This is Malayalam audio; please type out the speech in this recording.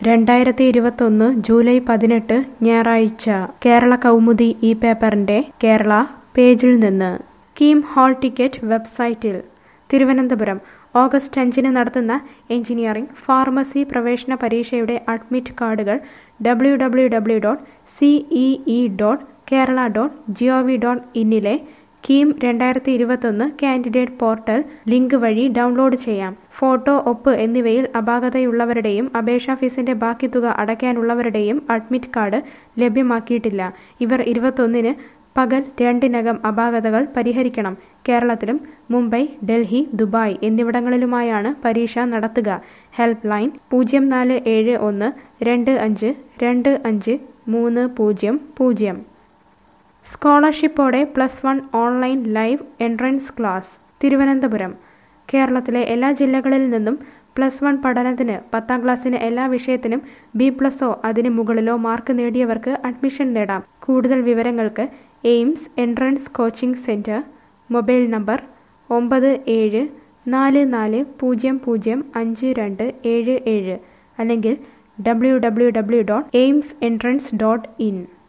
രണ്ടായിരത്തി ഇരുപത്തൊന്ന് ജൂലൈ പതിനെട്ട് ഞായറാഴ്ച കേരള കൗമുദി ഈ പേപ്പറിന്റെ കേരള പേജിൽ നിന്ന് കീം ഹാൾ ടിക്കറ്റ് വെബ്സൈറ്റിൽ തിരുവനന്തപുരം ഓഗസ്റ്റ് അഞ്ചിന് നടത്തുന്ന എഞ്ചിനീയറിംഗ് ഫാർമസി പ്രവേശന പരീക്ഷയുടെ അഡ്മിറ്റ് കാർഡുകൾ W W W dot CEE dot Kerala dot G O V dot ഇന്നിലെ കീം രണ്ടായിരത്തി ഇരുപത്തൊന്ന് കാൻഡിഡേറ്റ് പോർട്ടൽ ലിങ്ക് വഴി ഡൗൺലോഡ് ചെയ്യാം ഫോട്ടോ ഒപ്പ് എന്നിവയിൽ അപാകതയുള്ളവരുടെയും അപേക്ഷാ ഫീസിന്റെ ബാക്കി തുക അടയ്ക്കാനുള്ളവരുടെയും അഡ്മിറ്റ് കാർഡ് ലഭ്യമാക്കിയിട്ടില്ല ഇവർ ഇരുപത്തൊന്നിന് പകൽ രണ്ടിനകം അപാകതകൾ പരിഹരിക്കണം കേരളത്തിലും മുംബൈ ഡൽഹി ദുബായ് എന്നിവിടങ്ങളിലുമായാണ് പരീക്ഷ നടത്തുക ഹെൽപ്പ് ലൈൻ പൂജ്യം നാല് ഏഴ് ഒന്ന് രണ്ട് അഞ്ച് രണ്ട് അഞ്ച് മൂന്ന് പൂജ്യം പൂജ്യം സ്കോളർഷിപ്പോടെ plus one online live entrance class Thiruvananthapuram കേരളത്തിലെ എല്ലാ ജില്ലകളിൽ നിന്നും പ്ലസ് വൺ പഠനത്തിന് പത്താം ക്ലാസ്സിന് എല്ലാ വിഷയത്തിനും ബി പ്ലസോ അതിന് മുകളിലോ മാർക്ക് നേടിയവർക്ക് അഡ്മിഷൻ നേടാം കൂടുതൽ വിവരങ്ങൾക്ക് Aims entrance coaching centre mobile number ഒമ്പത് ഏഴ് നാല് നാല് പൂജ്യം പൂജ്യം അഞ്ച് രണ്ട് ഏഴ് ഏഴ് അല്ലെങ്കിൽ W W W dot Aims entrance dot in